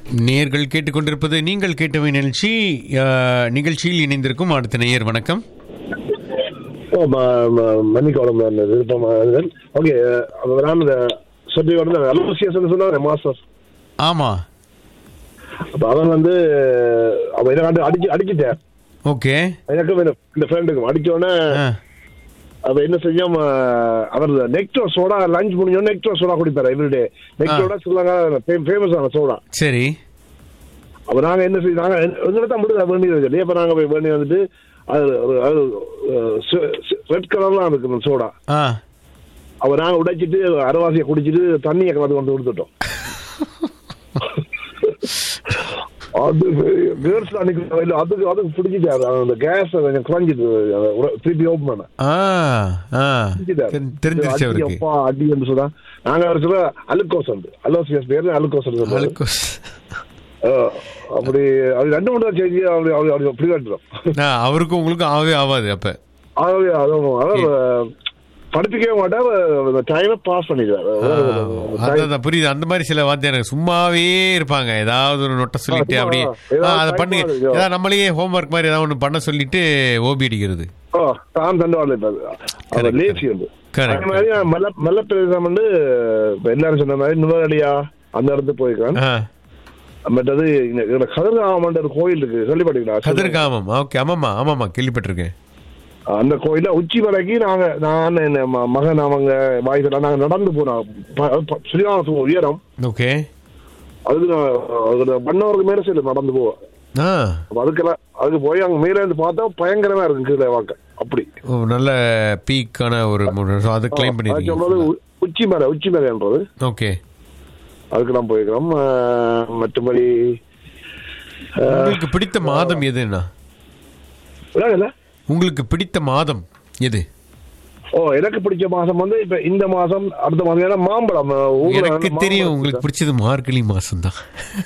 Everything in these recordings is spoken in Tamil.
நேர்கள் கேட்டுக்கொண்டிருப்பது நீங்கள் கேட்டவை நிகழ்ச்சி அஹ், நிகழ்ச்சியில் இணைந்திருக்கும் அடுத்த நேயர் வணக்கம் ஓ மன்னிக்கோடம் விருப்பமாக ஓகே நான் இந்த சொல்லி வந்து அலோசியேஷன் சொன்னாங்க மாஸ்டர் ஆமா அப்ப அவன் வந்து அவன் இதை கண்டு அடிச்சு அடிச்சுட்டேன் ஓகே எனக்கும் இந்த- இந்த ஃப்ரெண்டுக்கும் அடிச்ச உடனே ஆ, அவ என்ன செஞ்சோம் அவர் நெக்டோ சோடா லஞ்ச் முடிஞ்சோம் நெக்டோ சோடா குடிப்பாரு எவ்ரிடே நெக்டோட சொல்லுவாங்க ஃபேமஸ் ஆன சோடா சரி அப்ப நாங்க என்ன செய்ய நாங்க எங்களை தான் மட்டும் வேண்டியது சொல்லி அப்ப நாங்க போய் வேண்டி வந்துட்டு அது ஒரு- அது ரெட் கலர்லாம் இருக்கு அந்த சோடா ஆ அவ நாங்க உடைச்சிட்டு அரவாசியை குடிச்சிட்டு தண்ணியை கலந்து கொண்டு கொடுத்துட்டோம் அது கேர்ள்ஸ் அன்னைக்கு இல்ல, அதுக்கு அதுக்கு பிடிச்சிட்டாரு அந்த கேஸ் கொஞ்சம் குறைஞ்சிட்டு அதை உட- திருப்பி ஓப்பன் பண்ண ஆ ஆ பிடிச்சிட்டாரு. தெரி- தெரிஞ்சிருச்சு அடி அவருக்கு அப்பா அடி என்று சொன்னா நாங்க அவர் சொல்ல அலுக்கோஸ் வந்து அலோசியஸ் பேரு அலுக்கோஸ் சொல்லுவாரு. அலுக்கோஸ். ஆ, அப்படி அது ரெண்டு மூணு தான் செஞ்சு அப்படி அப்படி அப்படி அப்படி காட்டுறோம் ஆ, அவருக்கும் உங்களுக்கும் ஆகவே ஆகாது அப்ப ஆகவே அதான் அதான் படிப்பிக்கவே மாட்டார் டைமை பாஸ் பண்ணிடுவார் ஆ, அதான் அதான் புரியுது அந்த மாதிரி சில வாத்தியார் சும்மாவே இருப்பாங்க ஏதாவது ஒரு நொட்டை சொல்லிட்டு சும்மா, அப்படியே ஏதாவது ஆ, அதை time பண்ணுங்க பாருங்க. ஏதாவது நம்மளையே ஹோம்ஒர்க் மாதிரி ஏதாவது ஒன்று பண்ண சொல்லிட்டு ஓபி அடிக்கிறது ஓ தான் தண்டவாளம் இப்ப அது. அவர் Correct, லேசி வந்து Correct. அதே மாதிரி மெல்ல மெல்ல பிரதேசம் வந்து இப்ப எல்லாரும் சொன்ன மாதிரி நுவரடியா அந்த இடத்துக்கு போயிருக்கான் ஆ, மற்றது இந்த இதுல கதிர்காமன்ற ஒரு கோயில் இருக்கு கேள்விப்பட்டீங்களா கதிர்காமம் ஓகே ஆமாமா ஆமாமா கேள்விப்பட்டிருக்கேன் அந்த கோயில உச்சி மலைக்கு நாங்க நான் என் ம- மகன் அவங்க வாய்ஸ் நாங்க நடந்து போனோம் ப- ப- சரியான உயரம் ஓகே அதுக்கு நான் அதுக்கு மன்னவருக்கு மேல சரி நடந்து போவோம் ஆ அப்ப அதுக்கெல்லாம் அதுக்கு போய் அங்க மேல இருந்து பார்த்தா பயங்கரமா இருக்கு கீழே வாக்க அப்படி ஓ, நல்ல பீக்கான ஒரு முறை. So, அதை கிளைம் அது சொல்றது பண்ணிருக்கீங்க உ- உச்சி மலை உச்சி மலைன்றது ஓகே அதுக்கு நான் போயிருக்கிறோம் அஹ், மற்றபடி அஹ், உங்களுக்கு பிடித்த மாதம் எதுன்னா இல்ல, இல்ல. உங்களுக்கு பிடித்த மாதம் எது ஓ எனக்கு பிடிச்ச மாசம் வந்து இப்ப இந்த மாசம் அடுத்த மாசம் ஏன்னா மாம்பழம் அஹ், ஊர்ல எனக்கு வந்து தெரியும் மாம்பழம் உங்களுக்கு பிடிச்சது மார்கழி மாசம் தான்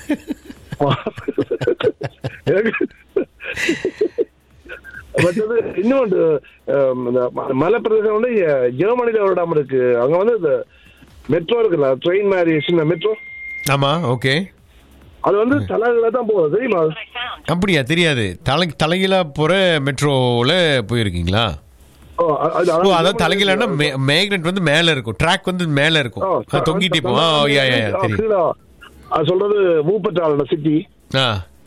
எனக்கு மற்றது இன்னொன்று அஹ், இந்த ம- மலைப்பிரதேசம் வந்து அஹ், ஜெர்மனில ஒரு இடம் இருக்கு அங்க வந்து இந்த மெட்ரோ இருக்குல்ல ட்ரெயின் மாதிரி சின்ன மெட்ரோ ஆமா ஓகே அது வந்து தலைகளை தான் போகுது தெரியுமா அது? அப்படியா தெரியாது தலை தலைகீழா போற மெட்ரோல போயிருக்கீங்களா ஓ, அது- அது- ஓ அதான் அதாவது தலைகீழானா மேக்னெட் வந்து மேல இருக்கும் ட்ராக் வந்து மேல இருக்கும் ஓ, அது தொங்கிட்டே போகும் ஆ, யா, யா, யா, ஆ, தெரியும் கீழே. அது சொல்றது மூப்பற்றாள சிட்டி ஆ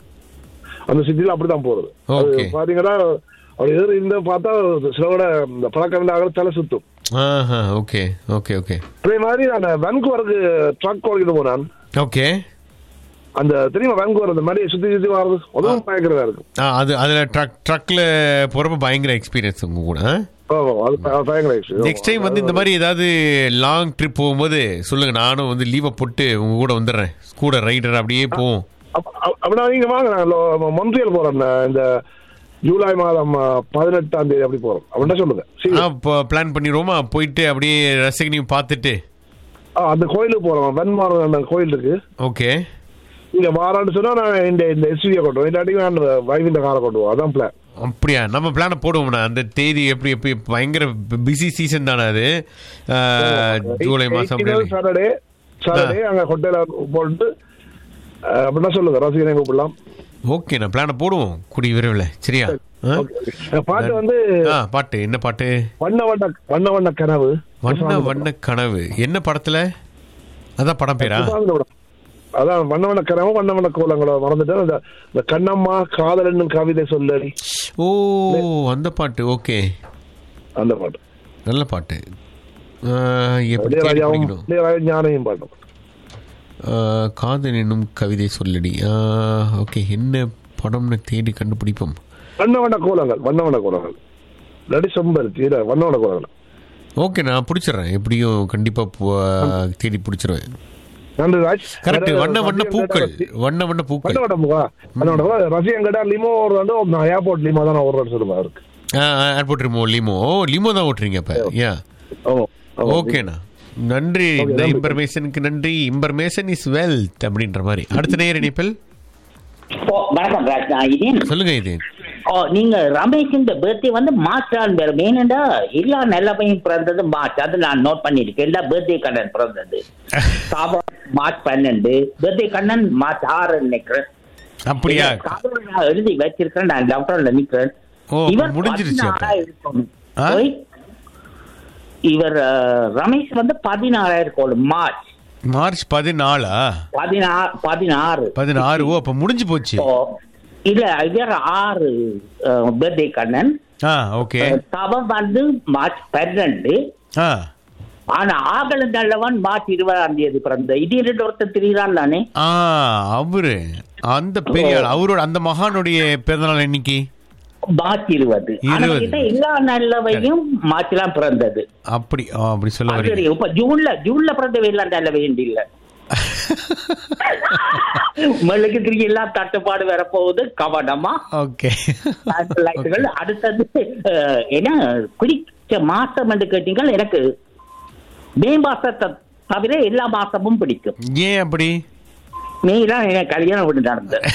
அந்த சிட்டில அப்படிதான் போறது அது Okay. பாத்தீங்கன்னா அப்படி ஏறி இருந்து பார்த்தா சிலோட இந்த பழக்கம் இருந்தாங்க தலை சுத்தும் ஆஹா ஓகே ஓகே ஓகே அதே மாதிரி நான் வேன்குவருக்கு ட்ரக் ஓடிக்கிட்டு போனான் ஓகே அந்த தெரியுமா வேன்குவர் அந்த மாதிரி சுத்தி சுத்தி வர்றது அதுவும் பயங்கரதா இருக்கும் ஆ அது அதுல ட்ரக் ட்ரக்ல போறப்ப பயங்கர எக்ஸ்பீரியன்ஸ் உங்க கூட ஆமா, அது ப- பயங்கர experience. நெக்ஸ்ட் டைம் வந்து இந்த மாதிரி ஏதாவது லாங் ட்ரிப் போகும்போது சொல்லுங்க நானும் வந்து லீவை போட்டு உங்க கூட வந்துடுறேன் கூட ரைடர் அப்படியே போவோம் அப்ப- அப்ப- அப்படின்னா நீங்க வாங்க நான் லோ- மொன்றியல் போறேன் நான் இந்த ஜூலை மாதம் அஹ், பதினெட்டாம் தேதி அப்படி போறோம் அப்படின்னா சொல்லுங்க சரி. இப்போ பிளான் பண்ணிடுவோமா போயிட்டு அப்படியே ரசிகனையும் பார்த்துட்டு ஆ, அந்த கோயிலுக்கு போறோம் வெண்மாரம் அந்த கோயில் இருக்கு ஓகே இங்க வாரான்னு சொன்னா நான் இந்த இந்த எஸ்வியை கொண்டு போய் இல்லாட்டி நான் வைகுண்ட காரை கொண்டு போவோம் அதான் பிளான் அப்படியா நம்ம பிளானை போடுவோம்ண்ணா அந்த தேதி எப்படி எப்படி பயங்கர பிஸி சீசன் தானே அது அஹ், ஜூலை மாசம் அப்படி சாட்டர்டே சாட்டர்டே அங்க ஹோட்டல போட்டு அஹ், அப்படின்னா சொல்லுங்க ரசிகனை கூப்பிடலாம் ஓகே நான் பிளானை போடுவோம் கூடிய விரைவில் சரியா ஆ? Okay. பாட்டு வந்து ஆ பாட்டு என்ன பாட்டு வண்ண வண்ண வண்ண வண்ண கனவு வண்ண வண்ண கனவு என்ன படத்துல அதான் படம் பேரா சுசாந்த படம். அதான் வண்ண வண்ண கனவு வண்ண வண்ண கோலங்களோ மறந்துட்டேன் இந்த இந்த கண்ணம்மா காதலன் கவிதை சொல்லடி ஓ அந்த பாட்டு ஓகே அந்த பாட்டு நல்ல பாட்டு ஆ, எப்படி தேடி இளையராஜாவும் பிடிக்கணும் இளையராஜா ஞானையும் பாட்டும் ஆ, காதல் என்னும் கவிதை சொல்லடி ஆ, ஓகே என்ன படம்னு தேடி கண்டுபிடிப்போம் வண்ண வண்ண கோலங்கள் வண்ண வண்ண கோலங்கள் நடி செம்பருத்தி இல்ல வண்ண வண்ண கோலங்கள் ஓகே நான் பிடிச்சிடுறேன் எப்படியும் கண்டிப்பா பு- தேடி பிடிச்சிருவேன் நன்றி ராஜ் கரெக்ட் வேற வண்ண வண்ண ரசிகன் பூக்கள் கேட்டா வண்ண வண்ண பூக்கள் வண்ண வண்ண பூவா வண்ண வண்ண பூவா ரசிகன் கேட்டா லிமோ ஒரு வந்து நான் ஏர்போர்ட் லிமோ தான் நான் ஒரு சொல்லுவேன் அவருக்கு ஏர்போர்ட் ரிமோ லிமோ ஓ லிமோ தான் ஓட்டுறீங்க அப்ப யா ஆமா ஆமா. ஓகேண்ணா நன்றி இந்த நன்றி. இன்ஃபர்மேஷனுக்கு நன்றி இன்ஃபர்மேஷன் இஸ் வெல்த் அப்படின்ற மாதிரி அடுத்த நேர இணைப்பில் ஓ வணக்கம் ராஜ் நான் இதேன் சொல்லுங்க இது ஓ நீங்க ரமேஷ் இந்த பர்த்டே வந்து மாற்றான் பேர் ஏனண்டா எல்லா நல்ல பையன் பிறந்தது மார்ச் அது நான் நோட் பண்ணிருக்கேன் எல்லா பர்த்டே கண்ணன் பிறந்தது சாபா மார்ச் பன்னெண்டு பர்த்டே கண்ணன் மார்ச் ஆறு நினைக்கிறேன் அப்படியா இல்ல, சாபாவை நான் எழுதி வச்சிருக்கேன் நான் டாக்டர்ல நிக்கிறேன் ஓ, இவர் முடிஞ்சிருச்சு அப்ப. பதினாறா இருக்கணும். ஆ? ஓய். இவர் அஹ், ரமேஷ் வந்து பதினாறா இருக்கணும் மார்ச் மார்ச் பதினாலா பதினாறு பதினாறு பதினாறு ஓ அப்ப முடிஞ்சு போச்சு ஓ, இல்ல இவர் ஆறு பர்த்டே கண்ணன் ஆ ஓகே தவம் வந்து மார்ச் பன்னெண்டு ஆ ஆனா ஆகல நல்லவன் மார்ச் இருபதாம் தேதி பிறந்த இது ரெண்டு ஒருத்தர் திரிகிறான் தானே ஆ அவரு அந்த பெரிய ஆள் அவரோட அந்த மகானுடைய பிறந்தநாள் இன்னைக்கு மார்ச் இருபது ஆனா இருபது. கிட்ட எல்லா நல்லவையும் மார்ச்லாம் பிறந்தது அப்படி ஆ, அப்படி சொல்ல அது வரீங்க தெரியும். இப்ப ஜூன்ல ஜூன்ல பிறந்தவை எல்லாம் நல்ல வேண்டி இல்ல உங்களுக்கு திரும்பி எல்லாம் தட்டுப்பாடு வரப்போகுது கவனமா ஓகே லைட்டுகள் அடுத்தது அஹ், என்ன குறிச்ச மாசம் என்று கேட்டீங்கள் எனக்கு மே மாசத்தை தவிர எல்லா மாசமும் பிடிக்கும் ஏன் அப்படி மே தான் எனக்கு கல்யாணம் வீடு நடந்தது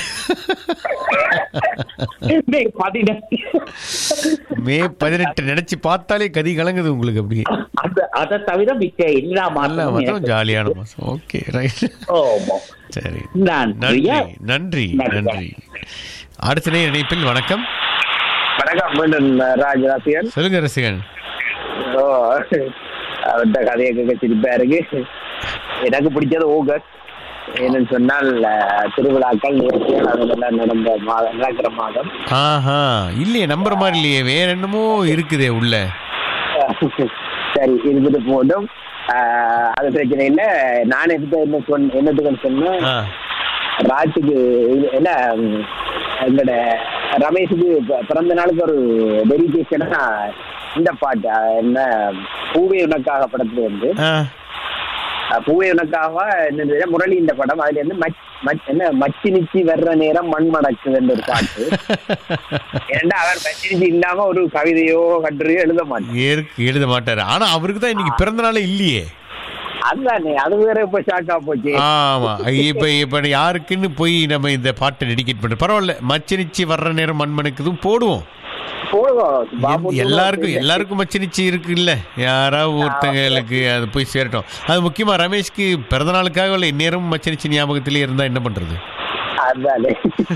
மே பதினெட்டு மே பதினெட்டு நினைச்சு பார்த்தாலே கதி கலங்குது உங்களுக்கு அப்படி அது அதை தவிர மிச்ச எல்லா நல்ல மாசமும் மாசம் எனக்கு ஜாலியான மாசம் ஓகே ரைட் ஆமா. சரி நன்றியா? நன்றி நன்றி நன்றி. நன்றி அடுத்த நேர இணைப்பில் வணக்கம் வணக்கம் மீண்டும் ராஜராசியன் சொல்லுங்க ரசிகன் ஓ அவர்கிட்ட கதையை கேட்க சிரிப்பா இருக்கு எனக்கு பிடிச்சது ஆகஸ்ட் என்னன்னு சொன்னால் அஹ், திருவிழாக்கள் நிகழ்ச்சிகள் அதெல்லாம் நடந்த மாதம் நடக்கிற மாதம் ஆஹா இல்லையே நம்புற மாதிரி இல்லையே வேற என்னமோ இருக்குதே உள்ள சரி இருந்துட்டு போதும் அஹ், அது பிரச்சனை இல்லை நான் எதுக்கு என்ன சொன்ன என்னத்துக்குன்னு சொன்னேன் ஆ, ராஜுக்கு இது என்ன ம், எங்களோட ரமேஷுக்கு ப- பிறந்த நாளுக்கு ஒரு டெடிகேஷனா இந்த பாட்டு அஹ், என்ன பூவே உனக்காக படத்துல வந்து ஆ. அஹ், பூவே உனக்காக என்ன முரளி இந்த படம் அதுல இருந்து மச் மச்- என்ன மச்சி நிச்சி வர்ற நேரம் மண் மடக்குதுன்ற ஒரு பாட்டு ஏன்டா அவர் மச்சி நிச்சி இல்லாம ஒரு கவிதையோ கட்டுரையோ எழுத மாட்டார் ஏற்கு எழுத மாட்டாரு ஆனா அவருக்கு தான் இன்னைக்கு பிறந்த நாளே இல்லையே அதுதானே அது வேற இப்ப ஷாக்கா போச்சு ஆமா இப்ப இப்ப யாருக்குன்னு போய் நம்ம இந்த பாட்டை டெடிகேட் பண்றோம் பரவாயில்ல மச்சனிச்சு வர்ற நேரம் மண்மனுக்குதும் போடுவோம் போடுவோம் பாபு எல்- எல்லாருக்கும் எல்லாருக்கும் மச்சனிச்சு இருக்கு இல்ல யாராவது ஒருத்தங்களுக்கு அது போய் சேரட்டும் அது முக்கியமா ரமேஷ்க்கு பிறந்த நாளுக்காக உள்ள இந்நேரம் மச்சனிச்சு ஞாபகத்திலே இருந்தா என்ன பண்றது அதுதானே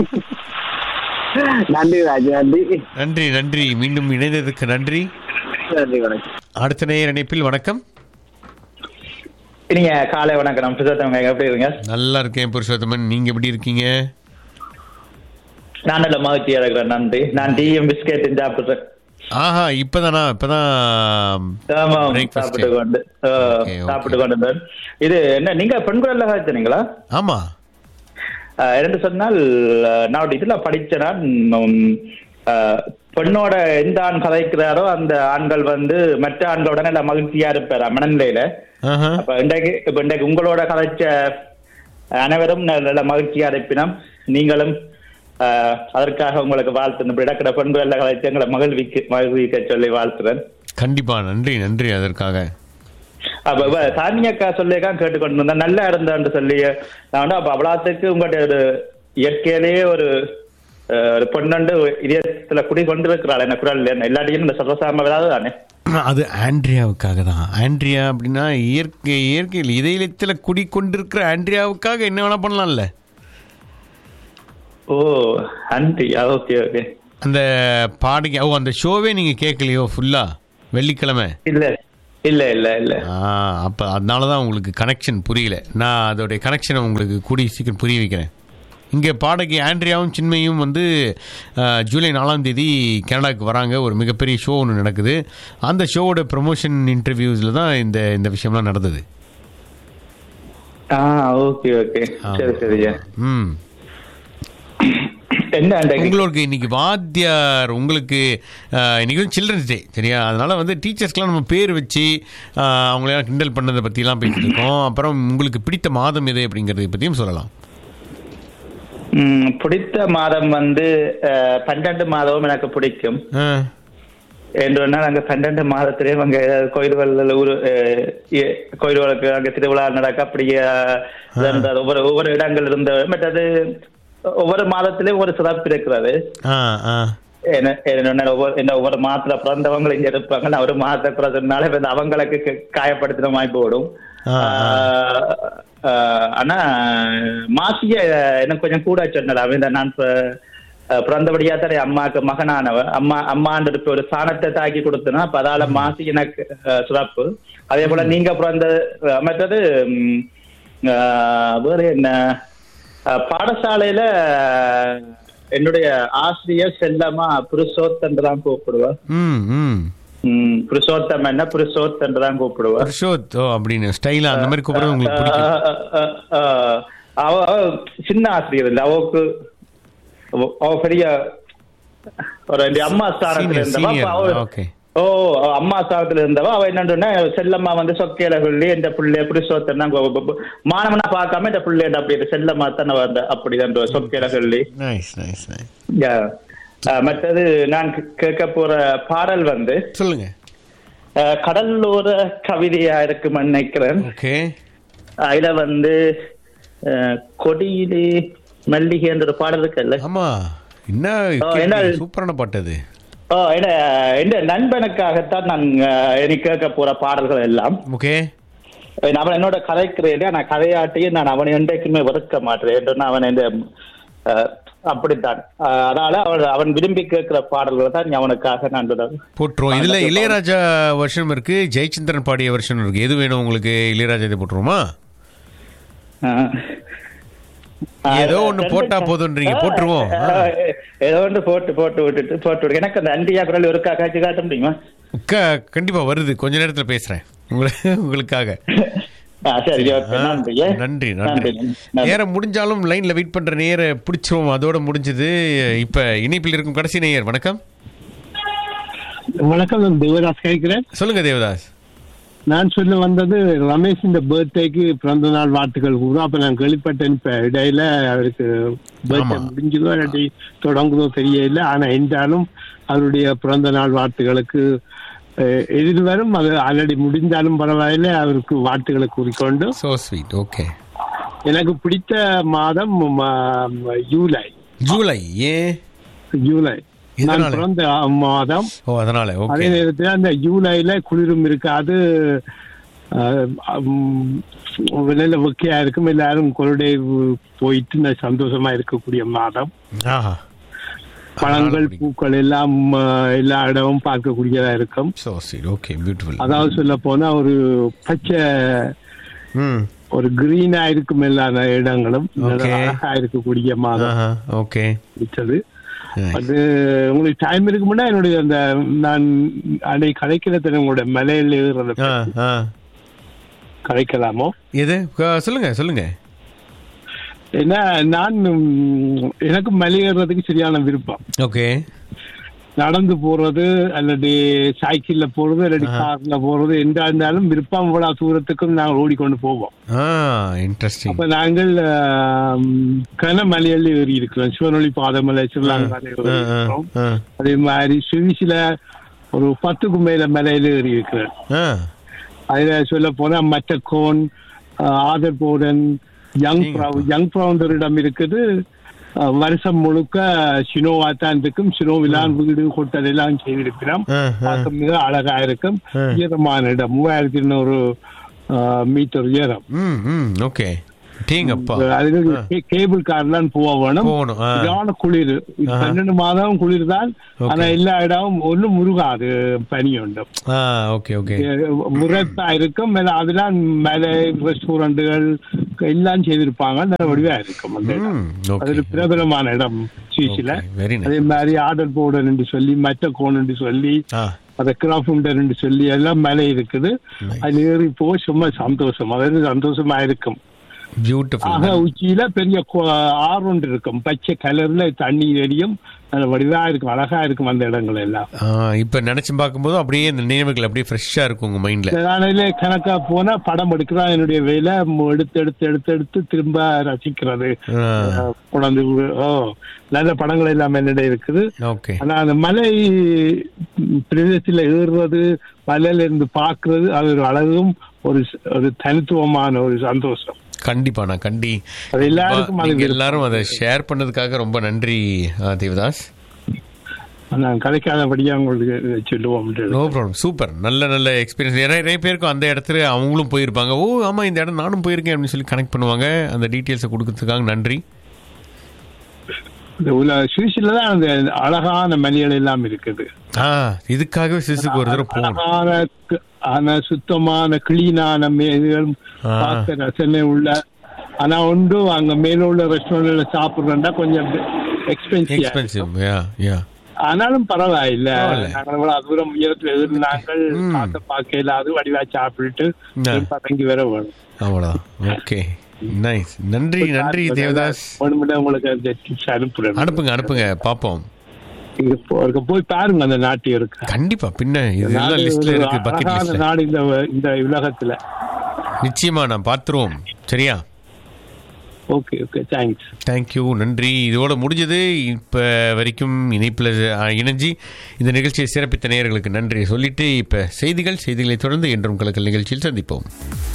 நன்றி ராஜ் நன்றி நன்றி நன்றி மீண்டும் இணைந்ததுக்கு நன்றி நன்றி வணக்கம் அடுத்த நேயர் இணைப்பில் வணக்கம் நீங்க காலை வணக்கம் நம்ம சுஜாதவங்க எப்படி இருங்க நல்லா இருக்கேன் புருஷோத்தமன் நீங்க எப்படி இருக்கீங்க நான் நல்ல மகிழ்ச்சியா இருக்கிறேன் நன்றி நான் டீயும் பிஸ்கெட் சாப்பிடுறேன் ஆஹா இப்பதானா இப்பதான் ஆமா breakfast. சாப்பிட்டு கொண்டு ஆ, Okay, okay. சாப்பிட்டு கொண்டு இருந்தேன். இது என்ன நீங்க பெண் குரல்ல காய்ச்சினீங்களா ஆமா என்று சொன்னால் அஹ், நான் இதுல படிச்ச நான் உம், அஹ், பெண்ணோட எந்த ஆண் கதைக்கிறாரோ அந்த ஆண்கள் வந்து மற்ற ஆண்களோட நல்ல மகிழ்ச்சியா இருப்பார் மனநிலையில ஆஹா. அப்ப இன்றைக்கு இப்ப இன்றைக்கு உங்களோட கதைச்ச அனைவரும் நல்ல நல்ல மகிழ்ச்சியா இருப்பினம் நீங்களும் ஆஹ், அதற்காக உங்களுக்கு வாழ்த்து இப்படி இடக்கிற பெண்கள் எல்லாம் கதைச்சு எங்களை மகிழ்விக்க மகிழ்விக்க சொல்லி வாழ்த்துறேன் கண்டிப்பா நன்றி நன்றி அதற்காக அப்ப இவ சாமி அக்கா சொல்லியக்கா கேட்டுக்கொண்டு இருந்தேன் நல்லா இருந்தான்னு சொல்லி நான் வந்து அப்ப அவ்வளோத்துக்கு உங்களுடைய ஒரு இயற்கையிலேயே ஒரு அஹ், ஒரு பொண்ணு இதயத்துல குடி கொண்டு இருக்கிறாள் என்ன குரல் எல்லாத்தையும் இந்த சர்வசாம விடாது தானே அது ஆண்ட்ரியாவுக்காக தான் ஆண்ட்ரியா அப்படின்னா இயற்கை இயற்கையில் இதயத்தில் குடிக்கொண்டிருக்கிற ஆண்ட்ரியாவுக்காக என்ன வேணா பண்ணலாம்ல ஓ அன்றி ஓகே ஓகே அந்த பாடகி ஓ அந்த ஷோவே நீங்க கேட்கலையோ ஃபுல்லா வெள்ளிக்கிழமை இல்ல இல்ல இல்ல இல்ல ஆ அப்போ அதனால தான் உங்களுக்கு கனெக்ஷன் புரியல நான் அதோடைய கனெக்ஷனை உங்களுக்கு கூடிய சீக்கிரம் புரிய வைக்கிறேன் இங்கே பாடகி ஆண்ட்ரியாவும் சின்மையும் வந்து அஹ், ஜூலை நாலாம் தேதி கனடாவுக்கு வராங்க ஒரு மிகப்பெரிய ஷோ ஒன்று நடக்குது அந்த ஷோவோட ப்ரொமோஷன் இன்டர்வியூஸில் தான் இந்த இந்த விஷயம்லாம் நடந்தது ஆ ஓகே ஓகே சரி சரியா ம் என்ன அன்றைக்கு உங்களுக்கு இன்னைக்கு வாத்தியார் உங்களுக்கு அஹ், இன்னைக்கு வந்து சில்ட்ரன்ஸ் டே சரியா அதனால வந்து டீச்சர்ஸ்க்கெலாம் நம்ம பேர் வச்சு அஹ், அவங்களெல்லாம் கிண்டல் பண்ணதை பற்றிலாம் பேசிட்டு இருக்கோம் அப்புறம் உங்களுக்கு பிடித்த மாதம் எது அப்படிங்கிறத பற்றியும் சொல்லலாம் ம், பிடித்த மாதம் வந்து அஹ், பன்னெண்டு மாதமும் எனக்கு பிடிக்கும் ஆ என்றுனா அங்க பன்னெண்டு மாதத்திலேயும் அங்க ஏதாவது கோயில்கள் ஊர் அஹ், எ- கோயில்களுக்கு அங்க திருவிழா நடக்க அப்படியே அஹ், இருந்தது. ஒவ்வொரு ஒவ்வொரு இடங்கள் இருந்த மற்றது ஒவ்வொரு மாதத்திலேயும் ஒரு சிறப்பு இருக்கிறது ஆ ஆ என்ன என்ன ஒவ்வொரு என்ன ஒவ்வொரு மாதத்துல பிறந்தவங்க இங்க இருப்பாங்க நான் ஒரு மாதத்தை பிறந்ததுனால இப்ப இந்த அவங்களுக்கு க- காயப்படுத்துற மாதிரி போடும் ஆ, ஆ. ஆஹ், ஆஹ், ஆனா மாசிய எனக்கு கொஞ்சம் கூட சொன்னலாம் இந்த நான் இப்ப, அஹ், பிறந்தபடியா தான் என் அம்மாக்கு மகனானவ அம்மா அம்மான்ற இப்ப ஒரு சாணத்தை தாக்கி கொடுத்தனா அப்ப அதால மாசி எனக்கு அஹ், சிறப்பு அதே போல நீங்க பிறந்த அஹ், மற்றது ம், ஆஹ், வேற என்ன அஹ், பாடசாலையில அஹ், என்னுடைய ஆசிரியர் செல்லமா புருஷோத்தன் தான் கூப்பிடுவா ம் ம் ம், புருஷோத்தம் என்ன புருஷோத்தன் தான் கூப்பிடுவா ஹர்ஷோத் ஓ அப்படின்னு ஸ்டைலா அந்த மாதிரி கூப்பிடுறது உங்களுக்கு பிடிக்கும் அஹ் அஹ் அஹ் அவ அவ சின்ன ஆசிரியர் இல்ல அவக்கு அவ- அவ பெரிய ஒரு இந்த அம்மா ஸ்தானத்துல Senior, இருந்தவா அப்ப senior. அவ- Okay. ஓ அவ அம்மா ஸ்தானத்துல இருந்தவா அவ என்னன்னா செல்லம்மா வந்து சொக்கையில சொல்லி இந்த பிள்ளை புருஷோத்தன் தான் கூ- கூ- மாணவனா பார்க்காம இந்த பிள்ளை அப்படி செல்லம்மா தானே வந்த அப்படிதான் சொக்கையில சொல்லி நைஸ் நைஸ் நைஸ் Yeah. அஹ் மற்றது நான் கே- கேட்க போற பாடல் வந்து சொல்லுங்க அஹ் கடலோர கவிதையா இருக்குன்னு நினைக்கிறேன் ஓகே அதுல வந்து அஹ், கொடியிலே மல்லிகைன்ற ஒரு பாடல் இருக்குல்ல ஆமா என்ன ஓ, என்ன- கேள்வி? சூப்பரான பாட்டு அது ஓ என்ன இந்த நண்பனுக்காகத்தான் நான் அஹ், எனக்கு கேட்க போற பாடல்கள் எல்லாம் ஓகே அஹ் அவன் என்னோட கதைக்கிறேன் நான் கதையாட்டியும் நான் அவனை என்றைக்குமே வெறுக்க மாட்டேன் என்று அவன் இந்த அஹ், அப்படித்தான் அஹ், அதனால அவன் அவன் விரும்பி கேட்கிற பாடல்களை தான் நீ அவனுக்காக நான் விட- போட்டுருவோம் இதுல இளையராஜா வருஷம் இருக்கு ஜெயச்சந்திரன் பாடிய வருஷம் இருக்கு எது வேணும் உங்களுக்கு இளையராஜா இது போட்டுருவோமா அஹ். ஏதோ ஒண்ணு போட்டா போதுன்றீங்க, போட்டுருவோம். அஹ், ஏதோ ஒன்று போட்டு போட்டு விட்டுட்டு போட்டு விட்டு எனக்கு அந்த அண்டியா குரல் ஒரு காட்சி காட்ட முடியுமா க- கண்டிப்பா வருது கொஞ்ச நேரத்துல பேசுறேன் உங்களுக்கு உங்களுக்காக ஆ, சரி ஓகே ஆ, நன்றி ஏ. நன்றி நன்றி நன்றி. நேரம் முடிஞ்சாலும் லைன்ல வெயிட் பண்ற நேர பிடிச்சிரும் அதோட முடிஞ்சது இப்ப இணைப்பில் இருக்கும் கடைசி நேயர் வணக்கம் வணக்கம் நான் தேவதாஸ் கேட்கிறேன் சொல்லுங்க தேவதாஸ் நான் சொல்ல வந்தது ரமேஷ் இந்த பர்த்டேக்கு பிறந்த நாள் வாழ்த்துக்கள் கூட அப்ப நான் கேள்விப்பட்டேன் இப்ப இடையில அவருக்கு பர்த்டே ஆமா. முடிஞ்சதோ இல்லாட்டி தொடங்குதோ தெரியல ஆனா என்றாலும் அவருடைய பிறந்த நாள் வாழ்த்துக்களுக்கு அஹ், எதிர்வரும் அது ஆல்ரெடி முடிந்தாலும் பரவாயில்லை அவருக்கு வாழ்த்துக்களை கூறிக்கொண்டு சோ ஸ்வீட் ஓகே எனக்கு பிடித்த மாதம் ம- ஜூலை ஜூலை ஏன் ஜூலை நான் எதனால? பிறந்த மாதம் ஓ அதனால அதே ஓகே நேரத்தில் அந்த ஜூலைல குளிரும் இருக்காது அஹ், உம், வெளியில வெக்கையா இருக்கும் எல்லாரும் கொள்டை போயிட்டு ந- சந்தோஷமா இருக்கக்கூடிய மாதம் ஆஹா பழங்கள் பூக்கள் எல்லாம் அஹ், எல்லா இடமும் பார்க்கக்கூடியதா இருக்கும் சோ ஸ்வீட் ஓகே பியூட்டிஃபுல் அதாவது சொல்ல போனா ஒரு பச்சை ம் ஒரு கிரீனா இருக்கும் எல்லா இடங்களும் Okay. அழகா இருக்கக்கூடிய மாதம் ஆஹா ஓகே பிடிச்சது அது உங்களுக்கு டைம் இருக்குமுன்னா என்னுடைய அந்த நான் அன்னை கலைக்கிறத உங்களோட மலையில ஏறுறத ஆ ஆ கலைக்கலாமோ எது க- சொல்லுங்க சொல்லுங்க ஏன்னா நான் உம், எனக்கு மலை ஏறுறதுக்கு சரியான விருப்பம் ஓகே நடந்து போறது அல்லது சைக்கிள்ல போறது அல்லது கார்ல போறது எந்த இருந்தாலும் விருப்பம் இவ்வளவு தூரத்துக்கும் நாங்கள் ஓடிக்கொண்டு போவோம் ஆ இன்ட்ரெஸ்டிங் அப்ப நாங்கள் ஆம், கனமலையில் ஏறி இருக்கிறோம் சிவனொளி பாதமலை சிவலாங்க இருக்கிறோம் ஆ அதே மாதிரி சுவிசில ஒரு பத்துக்கும் மேல மலையில ஏறி இருக்கிறேன் ஆ அதுல சொல்ல போனா மட்டக்கோன் ஆதர் போர்டன் யங் நீங்க ப்ரௌ யங் ப்ரௌண்டரிடம் இருக்குது அஹ், வருஷம் முழுக்க சினோவா தான் இருக்கும் சினோவிலான் வீடு ஹோட்டல் எல்லாம் செய்திருக்கிறோம் ஆ, ஆ. பார்க்க மிக அழகா இருக்கும் ஆ. ஈரமான இடம் மூவாயிரத்தி இருநூறு மீட்டர் உயரம் ம் ம் ஓகே டீங்கப்பா அதுக்கு கே- கேபிள் கார்லாம் போக வேணும் போகணும் ஆ சரியான குளிர் இது ஆஹா. பன்னெண்டு மாதம் குளிர் தான் Okay. ஆனா எல்லா இடமும் ஒண்ணும் முருகாது பனி உண்டு ஆ ஓகே ஓகே முறைப்பா இருக்கும் மேல அதெல்லாம் மேல ரெஸ்டாரண்ட்டுகள் எல்லாம் செய்திருப்பாங்க நல்ல வடிவா இருக்கும் அந்த இடம். ம் அது ஓகே ஒரு பிரபலமான இடம் சுவிஸ்ல வெரி அதே நைஸ் மாதிரி ஆர்டர் போர்டர் என்று சொல்லி மற்ற கோன் என்று சொல்லி ஆ அதை கிராஃபுண்டர் என்று சொல்லி எல்லாம் மேலே இருக்குது Nice. அது ஏறி போக சும்மா சந்தோஷம் அதாவது சந்தோஷமா இருக்கும் ஆக பியூட்டிஃபுல் உச்சியில பெரிய கொ- ஆறு ஒன்று இருக்கும் பச்சை கலர்ல தண்ணி எரியும் நல்ல வடிவா இருக்கும் அழகா இருக்கும் அந்த இடங்கள் எல்லாம் இப்ப நினைச்சு பார்க்கும்போது அப்படியே இந்த நினைவுகள் அப்படியே ஃப்ரெஷ்ஷா இருக்கும் உங்க மைண்ட்ல நாளையில கணக்கா போனா படம் எடுக்கிறான் என்னுடைய வேலை மு- எடுத்து எடுத்து எடுத்து எடுத்து திரும்ப ரசிக்கிறது அஹ், கொண்டாந்து வி- ஓ நல்ல படங்கள் எல்லாம் என்னிட இருக்குது ஓகே ஆனா அந்த மலை ம், பிரதேசத்துல ஏறுறது மலையில இருந்து பாக்குறது அது ஒரு அழகும் ஒரு ச- ஒரு தனித்துவமான ஒரு சந்தோஷம் கண்டிப்பா நான் கண்டி அது எல்லாருக்கும் அது நீங்க விருப்பம். எல்லாரும் அதை ஷேர் பண்ணதுக்காக ரொம்ப நன்றி ஆ, தேவதாஸ் நான் கதைக்காதபடியா உங்களுக்கு சொல்லுவோம் நோ ப்ராப்ளம் சூப்பர் நல்ல நல்ல எக்ஸ்பீரியன்ஸ் நிறைய நிறைய பேருக்கும் அந்த இடத்துல அவங்களும் போயிருப்பாங்க ஓ ஆமாம் இந்த இடம் நானும் போயிருக்கேன் அப்படின்னு சொல்லி கனெக்ட் பண்ணுவாங்க அந்த டீட்டெயில்ஸை கொடுக்கறதுக்காக நன்றி இந்த உல சுவிஸ்ல தான் அந்த அழகான மலைகள் எல்லாம் இருக்குது ஆ இதுக்காகவே சிசுக்கு ஒரு தடவை போகணும் அழகான கு- ஆன சுத்தமான கிளீனான மேல்கள் ஆ. பார்க்க ரசனை உள்ள ஆனா ஒன்று அங்க மேல உள்ள ரெஸ்டாரண்ட்ல சாப்பிடுறா கொஞ்சம் எக்ஸ்பென்சிவ் எக்ஸ்பென்சிவ் யா யா ஆனாலும் பரவாயில்ல பரவாயில்ல. நாங்கள் இவ்வளவு தூரம் உயரத்துல இருந்தாங்கள் ம். காசை பார்க்க இல்லாது வடிவா சாப்பிட்டுட்டு ஆ. பதங்கி வர வேணும் அவ்வளோதான் ஓகே நைஸ் நன்றி நன்றி தேவதாஸ் ஒண்ணுமில்ல உங்களுக்கு அந்த டிப்ஸ் அனுப்புறேன் அனுப்புங்க அனுப்புங்க பார்ப்போம் இங்க போ- அங்க போய் பாருங்க அந்த நாட்டு இருக்கு கண்டிப்பா பின்ன இதெல்லாம் நாடு லிஸ்ட்ல ஒரு இருக்கு பக்கெட் அழகான லிஸ்ட்ல நாடு இந்த இந்த உலகத்துல நிச்சயமா நான் பார்த்துருவோம் சரியா ஓகே ஓகே தேங்க்ஸ் தேங்க்யூ நன்றி இதோட முடிஞ்சது இப்போ வரைக்கும் இணைப்பில் இணைஞ்சி இந்த நிகழ்ச்சியை சிறப்பித்த நேயர்களுக்கு நன்றி சொல்லிட்டு இப்போ செய்திகள் செய்திகளை தொடர்ந்து என்றும் கலக்கல் நிகழ்ச்சியில் சந்திப்போம்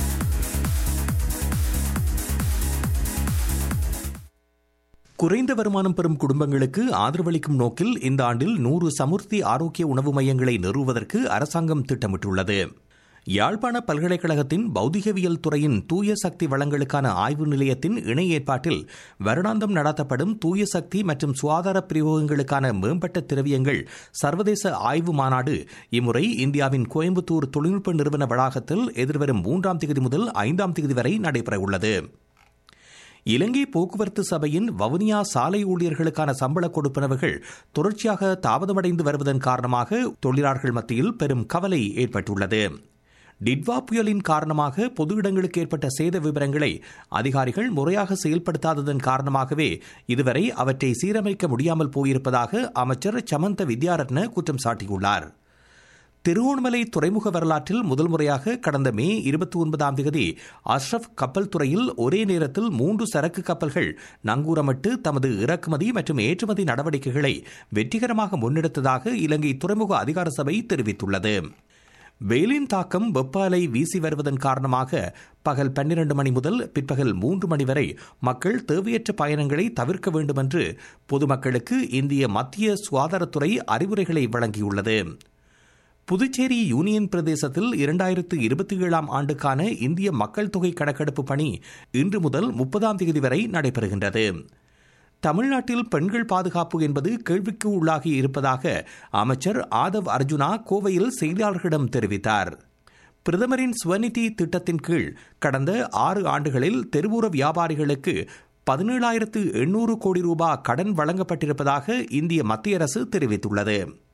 குறைந்த வருமானம் பெறும் குடும்பங்களுக்கு ஆதரவளிக்கும் நோக்கில் இந்த ஆண்டில் நூறு சமுர்த்தி ஆரோக்கிய உணவு மையங்களை நிறுவுவதற்கு அரசாங்கம் திட்டமிட்டுள்ளது யாழ்ப்பாண பல்கலைக்கழகத்தின் பௌதிகவியல் துறையின் தூய சக்தி வளங்களுக்கான ஆய்வு நிலையத்தின் இணை ஏற்பாட்டில் வருடாந்தம் நடத்தப்படும் தூய சக்தி மற்றும் சுகாதார பிரயோகங்களுக்கான மேம்பட்ட திரவியங்கள் சர்வதேச ஆய்வு மாநாடு இம்முறை இந்தியாவின் கோயம்புத்தூர் தொழில்நுட்ப நிறுவன வளாகத்தில் எதிர்வரும் மூன்றாம் தேதி முதல் ஐந்தாம் தேதி வரை நடைபெறவுள்ளது இலங்கை போக்குவரத்து சபையின் வவுனியா சாலை ஊழியர்களுக்கான சம்பள கொடுப்பனவுகள் தொடர்ச்சியாக தாமதமடைந்து வருவதன் காரணமாக தொழிலாளர்கள் மத்தியில் பெரும் கவலை ஏற்பட்டுள்ளது டிட்வா புயலின் காரணமாக பொது இடங்களுக்கு ஏற்பட்ட சேத விவரங்களை அதிகாரிகள் முறையாக செயல்படுத்தாததன் காரணமாகவே இதுவரை அவற்றை சீரமைக்க முடியாமல் போயிருப்பதாக அமைச்சர் சமந்த வித்யாரத்ன குற்றம் சாட்டியுள்ளார் திருவோணமலை துறைமுக வரலாற்றில் முதல் முறையாக கடந்த மே இருபத்தி ஒன்பதாம் தேதி அஷ்ரப் கப்பல் துறையில் ஒரே நேரத்தில் மூன்று சரக்கு கப்பல்கள் நங்கூரமிட்டு தமது இறக்குமதி மற்றும் ஏற்றுமதி நடவடிக்கைகளை வெற்றிகரமாக முன்னெடுத்ததாக இலங்கை துறைமுக அதிகார சபை தெரிவித்துள்ளது வெயிலின் தாக்கம் வெப்ப அலை வீசி வருவதன் காரணமாக பகல் பன்னிரண்டு மணி முதல் பிற்பகல் மூன்று மணி வரை மக்கள் தேவையற்ற பயணங்களை தவிர்க்க வேண்டும் என்று பொதுமக்களுக்கு இந்திய மத்திய சுகாதாரத்துறை அறிவுரைகளை வழங்கியுள்ளது புதுச்சேரி யூனியன் பிரதேசத்தில் இரண்டாயிரத்து இருபத்தி ஏழாம் ஆண்டுக்கான இந்திய மக்கள் தொகை கணக்கெடுப்பு பணி இன்று முதல் முப்பதாம் தேதி வரை நடைபெறுகின்றது தமிழ்நாட்டில் பெண்கள் பாதுகாப்பு என்பது கேள்விக்கு உள்ளாகி இருப்பதாக அமைச்சர் ஆதவ் அர்ஜுனா கோவையில் செய்தியாளர்களிடம் தெரிவித்தார் பிரதமரின் ஸ்வநிதி திட்டத்தின் கீழ் கடந்த ஆறு ஆண்டுகளில் தெருவோர வியாபாரிகளுக்கு பதினேழாயிரத்து எண்ணூறு கோடி ரூபாய் கடன் வழங்கப்பட்டிருப்பதாக இந்திய மத்திய அரசு தெரிவித்துள்ளது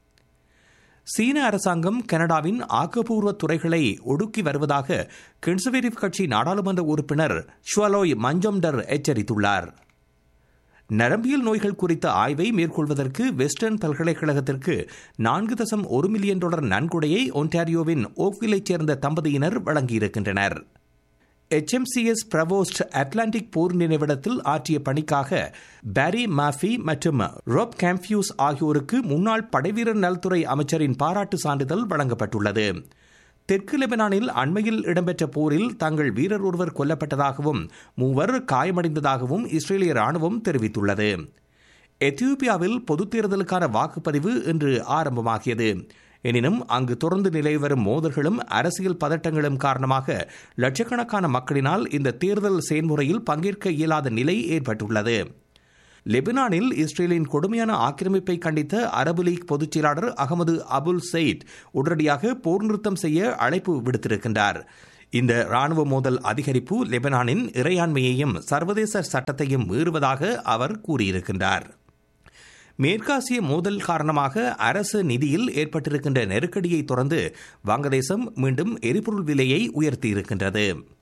சீன அரசாங்கம் கனடாவின் ஆக்கப்பூர்வ துறைகளை ஒடுக்கி வருவதாக கன்சர்வேட்டிவ் கட்சி நாடாளுமன்ற உறுப்பினர் ஷுவலோய் மஞ்சம்டர் எச்சரித்துள்ளார் நரம்பியல் நோய்கள் குறித்த ஆய்வை மேற்கொள்வதற்கு வெஸ்டர்ன் பல்கலைக்கழகத்திற்கு நான்கு தசம் ஒரு மில்லியன் டாலர் நன்கொடையை ஒன்டாரியோவின் ஓக்விலைச் சேர்ந்த தம்பதியினர் வழங்கியிருக்கின்றனர் HMCS பிரவோஸ்ட் அட்லாண்டிக் போர் நினைவிடத்தில் ஆற்றிய பணிக்காக பாரி மாஃபி மற்றும் ரோப் கேம்ப்யூஸ் ஆகியோருக்கு முன்னாள் படைவீரர் நலத்துறை அமைச்சரின் பாராட்டு சான்றிதழ் வழங்கப்பட்டுள்ளது தெற்கு லெபனானில் அண்மையில் இடம்பெற்ற போரில் தங்கள் வீரர் ஒருவர் கொல்லப்பட்டதாகவும் மூவர் காயமடைந்ததாகவும் இஸ்ரேலிய ராணுவம் தெரிவித்துள்ளது எத்தியோப்பியாவில் பொதுத் தேர்தலுக்கான வாக்குப்பதிவு இன்று ஆரம்பமாகியது எனினும் அங்கு தொடர்ந்து நிலவி வரும் மோதல்களும் அரசியல் பதட்டங்களும் காரணமாக லட்சக்கணக்கான மக்களினால் இந்த தேர்தல் செயல்முறையில் பங்கேற்க இயலாத நிலை ஏற்பட்டுள்ளது லெபனானில் இஸ்ரேலின் கொடுமையான ஆக்கிரமிப்பை கண்டித்த அரபு லீக் பொதுச் செயலாளர் அகமது அபுல் சயித் உடனடியாக போர் நிறுத்தம் செய்ய அழைப்பு விடுத்திருக்கின்றார் இந்த ராணுவ மோதல் அதிகரிப்பு லெபனானின் இறையாண்மையையும் சர்வதேச சட்டத்தையும் மீறுவதாக அவர் கூறியிருக்கின்றார் மேற்காசிய மோதல் காரணமாக அரசு நிதியில் ஏற்பட்டிருக்கின்ற நெருக்கடியை தொடர்ந்து வங்கதேசம் மீண்டும் எரிபொருள் விலையை உயர்த்தியிருக்கின்றது